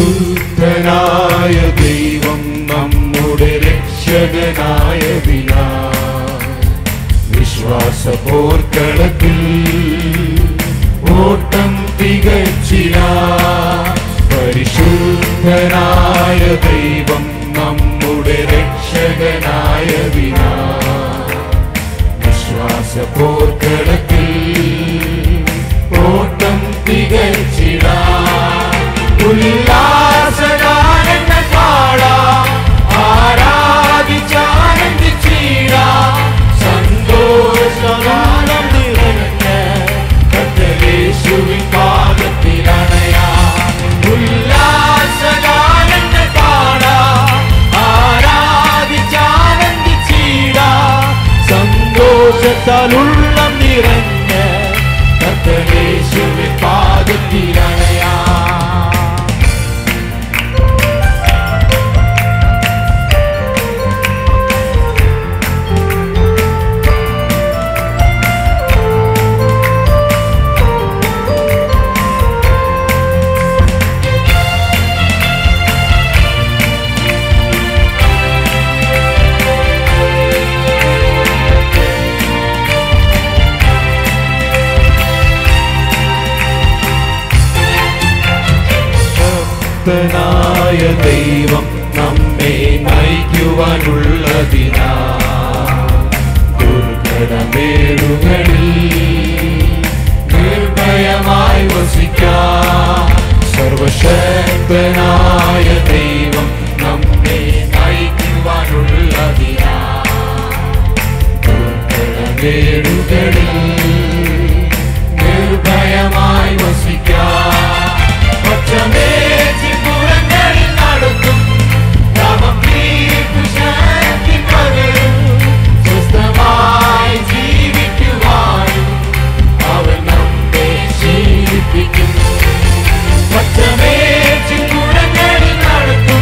പരിശുദ്ധനായ ദൈവം നമ്മുടെ രക്ഷകനായതിനാ വിശ്വാസ പോർക്കളത്തിൽ ഓട്ടം തികച്ചില പരിശുദ്ധനായ ദൈവം നമ്മുടെ രക്ഷകനായതിനാ വിശ്വാസ പോർക്കളത്തിൽ ഓട്ടം തികച്ചിട ഉല്ലാസഗാനങ്ങൾ പാടാം ആരാധിച്ചാനന്ദിച്ചിടാം സന്തോഷഗാനം നിറഞ്ഞ് കർത്തരേശുവിൻ പാദത്തിലണയാം ഉല്ലാസഗാനങ്ങൾ പാടാം ആരാധിച്ചാനന്ദിച്ചിടാം സന്തോഷത്താൽ ഉള്ളം നിറഞ്ഞ് കർത്തരേശുവിൻ പാദത്തിലണയാം ശക്തനായ ദൈവം നമ്മെ നയിക്കുവാനുള്ളതിനാ ദുർഘടമേടുകളിൽ നിർഭയമായി വസിക്കാം സർവശക്തനായ ദൈവം നമ്മെ നയിക്കുവാനുള്ളതിനാ ദുർഘടമേടുകളിൽ നിർഭയമായി വസിക്കാം പച്ചമേച്ചിപ്പുറങ്ങളിൽ നടത്തും ശക്തി പകരും സ്വസ്ഥമായി ജീവിക്കുവാനും അവൻ നമ്മെ ശീലിപ്പിക്കും പച്ചമേച്ചിപ്പുറങ്ങളിൽ നടത്തും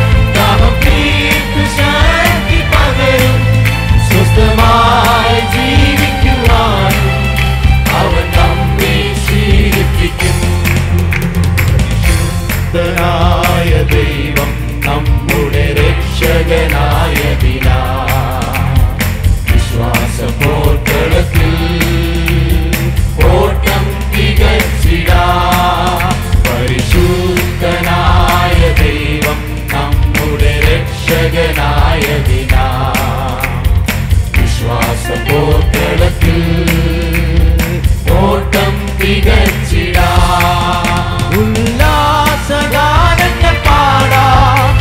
ശക്തി പകരും സ്വസ്ഥമായി ജീവിക്കുവാനും അവൻ നമ്മെ ശീലിപ്പിക്കും പരിശുദ്ധനായ ദൈവം നമ്മുടെ രക്ഷകനായ ദിനാ വിശ്വാസ പോർക്കളത്തിൽ ഓട്ടം തികച്ചിടാ പരിശുദ്ധനായ ദൈവം നമ്മുടെ രക്ഷകനായ ദിനാ വിശ്വാസ പോർക്കളത്തിൽ ഓട്ടം തികച്ചിടാ ഉല്ലാസഗാനങ്ങൾ പാടാം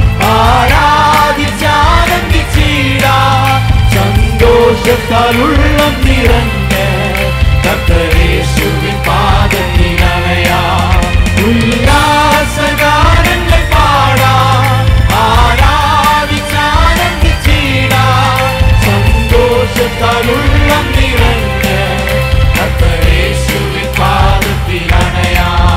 ആരാധിച്ചാനന്ദിച്ചിടാം സന്തോഷത്താൽ ഉള്ളം നിറഞ്ഞ് കർത്തരേശുവിൻ പാദത്തിലണയാം ഉല്ലാസഗാനങ്ങൾ പാടാം ആരാധിച്ചാനന്ദിച്ചിടാം സന്തോഷത്താൽ ഉള്ളം നിറഞ്ഞ് കർത്തരേശുവിൻ പാദത്തിലണയാം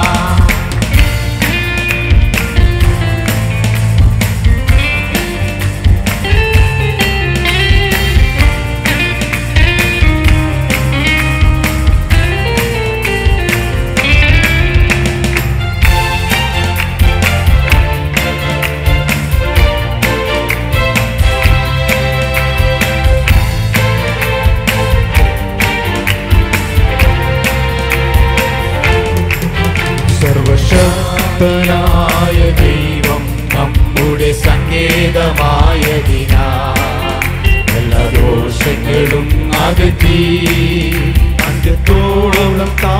സർവശക്തനായ ദൈവം നമ്മുടെ സങ്കേതമായതിനാ എല്ലാ ദോഷങ്ങളും അകറ്റി അന്ത്യത്തോളം